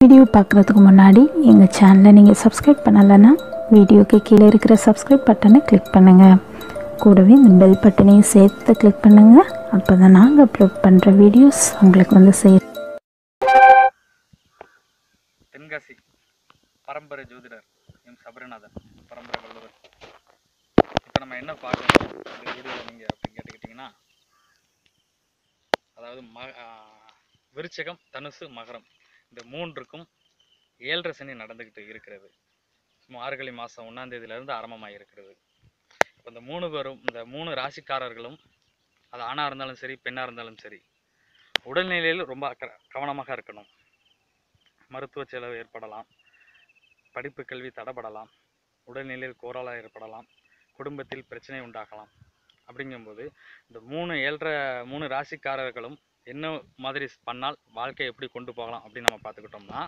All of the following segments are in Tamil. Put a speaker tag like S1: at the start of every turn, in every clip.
S1: வீடியோ பார்க்குறதுக்கு முன்னாடி எங்கள் சேனலை நீங்கள் சப்ஸ்கிரைப் பண்ணலைன்னா வீடியோக்கு கீழே இருக்கிற சப்ஸ்கிரைப் பட்டனை கிளிக் பண்ணுங்கள் கூடவே இந்த பெல் பட்டனையும் சேர்த்து கிளிக் பண்ணுங்கள் அப்போ தான் நாங்கள் அப்லோட் பண்ணுற வீடியோஸ் உங்களுக்கு வந்து சேரும்
S2: தென்காசி பரம்பரை ஜோதிடர் எம் சபரிநாதன் பரம்பரை வல்லுவர் இப்போ நம்ம என்ன பார்க்கணும் இந்த வீடியோவில் நீங்கள் அப்படின்னு கேட்டுக்கிட்டிங்கன்னா அதாவது ம ஆ, விருச்சிகம் தனுசு மகரம் இந்த மூன்றுக்கும் ஏழரை சனி நடந்துக்கிட்டு இருக்கிறது மார்கழி மாதம் ஒன்றாந்தேதியிலேருந்து ஆரம்பமாக இருக்கிறது இப்போ இந்த மூணு பேரும் இந்த மூணு ராசிக்காரர்களும் அது ஆணாக இருந்தாலும் சரி பெண்ணாக இருந்தாலும் சரி உடல்நிலையில் ரொம்ப அக்கறை கவனமாக இருக்கணும் மருத்துவ செலவு ஏற்படலாம் படிப்பு கல்வி தடைபடலாம் உடல்நிலையில் கோளாறு ஏற்படலாம் குடும்பத்தில் பிரச்சனை உண்டாகலாம் அப்படிங்கும்போது இந்த மூணு ஏழரை மூணு ராசிக்காரர்களும் என்ன மாதிரி பண்ணால் வாழ்க்கையை எப்படி கொண்டு போகலாம் அப்படின்னு நம்ம பார்த்துக்கிட்டோம்னா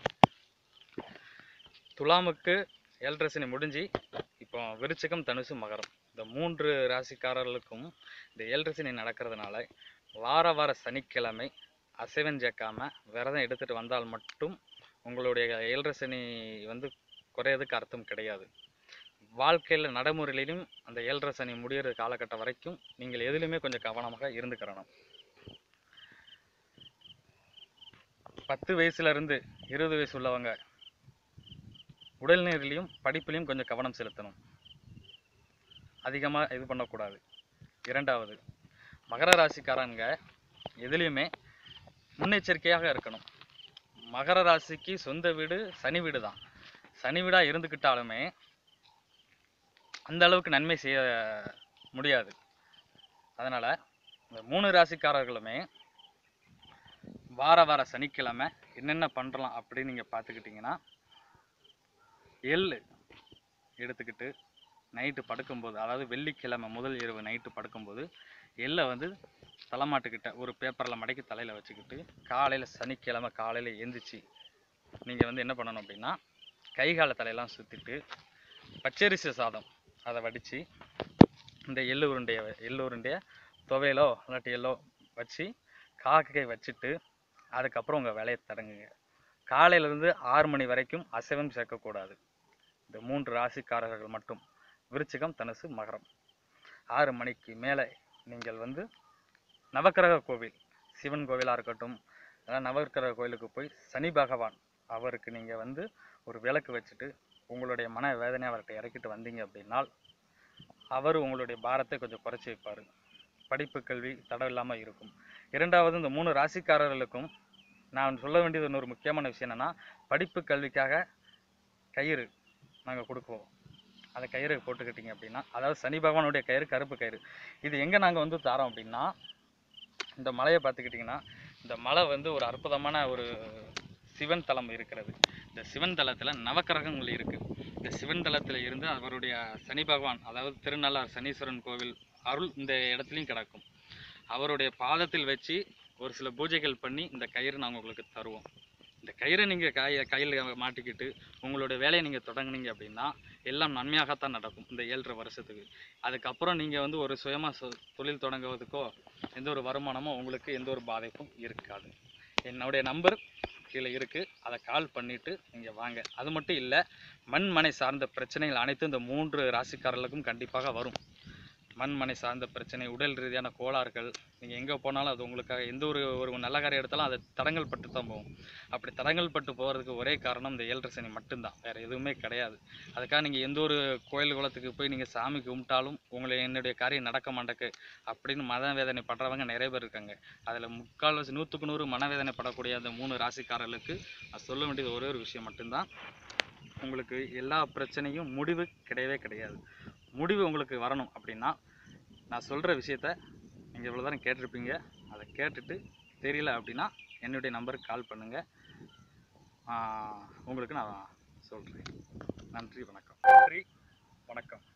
S2: துலாமுக்கு ஏழரை சனி முடிஞ்சு இப்போ விருச்சிகம் தனுசு மகரம் இந்த மூன்று ராசிக்காரர்களுக்கும் இந்த ஏழரை சனி நடக்கிறதுனால வார வார சனிக்கிழமை அசைவம் சேர்க்காம விரதம் எடுத்துட்டு வந்தால் மட்டும் உங்களுடைய ஏழரை சனி வந்து குறையதுக்கு அர்த்தம் கிடையாது வாழ்க்கையில் நடைமுறையிலும் அந்த ஏழரை சனி முடியிற காலகட்டம் வரைக்கும் நீங்கள் எதுலையுமே கொஞ்சம் கவனமாக இருந்துக்கிறணும் பத்து வயசுல இருந்து இருபது வயசு உள்ளவங்க உடல்நீரிலையும் படிப்புலையும் கொஞ்சம் கவனம் செலுத்தணும் அதிகமாக இது பண்ணக்கூடாது இரண்டாவது மகர ராசிக்காரங்க எதுலேயுமே முன்னெச்சரிக்கையாக இருக்கணும் மகர ராசிக்கு சொந்த வீடு சனி வீடு தான் சனி வீடாக இருந்துக்கிட்டாலுமே அந்த அளவுக்கு நன்மை செய்ய முடியாது அதனால் இந்த மூணு ராசிக்காரர்களுமே வார வார சனிக்கிழமை என்னென்ன பண்ணுறலாம் அப்படின்னு நீங்கள் பார்த்துக்கிட்டிங்கன்னா எள்ளு எடுத்துக்கிட்டு நைட்டு படுக்கும்போது அதாவது வெள்ளிக்கிழமை முதல் இரவு நைட்டு படுக்கும்போது எள்ளை வந்து தலைமாட்டுக்கிட்ட ஒரு பேப்பரில் மடக்கி தலையில் வச்சுக்கிட்டு காலையில் சனிக்கிழமை காலையில் எந்திரிச்சு நீங்கள் வந்து என்ன பண்ணணும் அப்படின்னா கை கால தலையெல்லாம் சுற்றிட்டு பச்சரிசி சாதம் அதை வடித்து இந்த எள்ளு உருண்டைய எள்ளு உருண்டைய துவையலோ இல்லாட்டி எல்லோ வச்சு காக்கை வச்சுட்டு அதுக்கப்புறம் உங்கள் வேலையை தொடங்குங்க காலையிலேருந்து ஆறு மணி வரைக்கும் அசைவம் சேர்க்கக்கூடாது இந்த மூன்று ராசிக்காரர்கள் மட்டும் விருச்சிகம் தனுசு மகரம் ஆறு மணிக்கு மேலே நீங்கள் வந்து நவக்கிரக கோவில் சிவன் கோவிலாக இருக்கட்டும் அதாவது நவக்கிரக கோயிலுக்கு போய் சனி பகவான் அவருக்கு நீங்கள் வந்து ஒரு விளக்கு வச்சுட்டு உங்களுடைய மன வேதனை அவர்கிட்ட இறக்கிட்டு வந்தீங்க அப்படின்னால் அவர் உங்களுடைய பாரத்தை கொஞ்சம் குறைச்சி வைப்பார் படிப்பு கல்வி தடை இல்லாமல் இருக்கும் இரண்டாவது இந்த மூணு ராசிக்காரர்களுக்கும் நான் சொல்ல வேண்டியது இன்னொரு முக்கியமான விஷயம் என்னென்னா படிப்பு கல்விக்காக கயிறு நாங்கள் கொடுக்குவோம் அந்த கயிறு போட்டுக்கிட்டீங்க அப்படின்னா அதாவது சனி பகவானுடைய கயிறு கருப்பு கயிறு இது எங்கே நாங்கள் வந்து தாரோம் அப்படின்னா இந்த மலையை பார்த்துக்கிட்டிங்கன்னா இந்த மலை வந்து ஒரு அற்புதமான ஒரு சிவன் தலம் இருக்கிறது இந்த சிவன் தலத்தில் நவக்கிரகங்கள் இருக்குது இந்த சிவன் தலத்தில் இருந்து அவருடைய சனி பகவான் அதாவது திருநள்ளார் சனீஸ்வரன் கோவில் அருள் இந்த இடத்துலையும் கிடக்கும் அவருடைய பாதத்தில் வச்சு ஒரு சில பூஜைகள் பண்ணி இந்த கயிறு நாங்கள் உங்களுக்கு தருவோம் இந்த கயிறை நீங்கள் கைய கையில் மாட்டிக்கிட்டு உங்களுடைய வேலையை நீங்கள் தொடங்குனீங்க அப்படின்னா எல்லாம் நன்மையாகத்தான் நடக்கும் இந்த ஏழரை வருஷத்துக்கு அதுக்கப்புறம் நீங்கள் வந்து ஒரு சுயமாக சொ தொழில் தொடங்குவதுக்கோ எந்த ஒரு வருமானமோ உங்களுக்கு எந்த ஒரு பாதிப்பும் இருக்காது என்னுடைய நம்பர் கீழே இருக்குது அதை கால் பண்ணிவிட்டு நீங்கள் வாங்க அது மட்டும் இல்லை மண் மனை சார்ந்த பிரச்சனைகள் அனைத்தும் இந்த மூன்று ராசிக்காரர்களுக்கும் கண்டிப்பாக வரும் மண் மனை சார்ந்த பிரச்சனை உடல் ரீதியான கோளாறுகள் நீங்கள் எங்கே போனாலும் அது உங்களுக்காக எந்த ஒரு ஒரு நல்ல காரியம் எடுத்தாலும் அது தடங்கள் பட்டு தான் போகும் அப்படி தடங்கள் பட்டு போகிறதுக்கு ஒரே காரணம் இந்த ஏழரை சனி மட்டும்தான் வேறு எதுவுமே கிடையாது அதுக்காக நீங்கள் எந்த ஒரு கோயில் குளத்துக்கு போய் நீங்கள் சாமி கும்பிட்டாலும் உங்களை என்னுடைய காரியம் நடக்க மாட்டேக்கு அப்படின்னு மனவேதனை படுறவங்க நிறைய பேர் இருக்காங்க அதில் முக்கால்வாசி நூற்றுக்கு நூறு மனவேதனை படக்கூடிய அந்த மூணு ராசிக்காரர்களுக்கு நான் சொல்ல வேண்டியது ஒரே ஒரு விஷயம் மட்டும்தான் உங்களுக்கு எல்லா பிரச்சனையும் முடிவு கிடையவே கிடையாது முடிவு உங்களுக்கு வரணும் அப்படின்னா நான் சொல்கிற விஷயத்த நீங்கள் இவ்வளோ நேரம் கேட்டிருப்பீங்க அதை கேட்டுட்டு தெரியல அப்படின்னா என்னுடைய நம்பருக்கு கால் பண்ணுங்கள் உங்களுக்கு நான் சொல்கிறேன் நன்றி வணக்கம் நன்றி வணக்கம்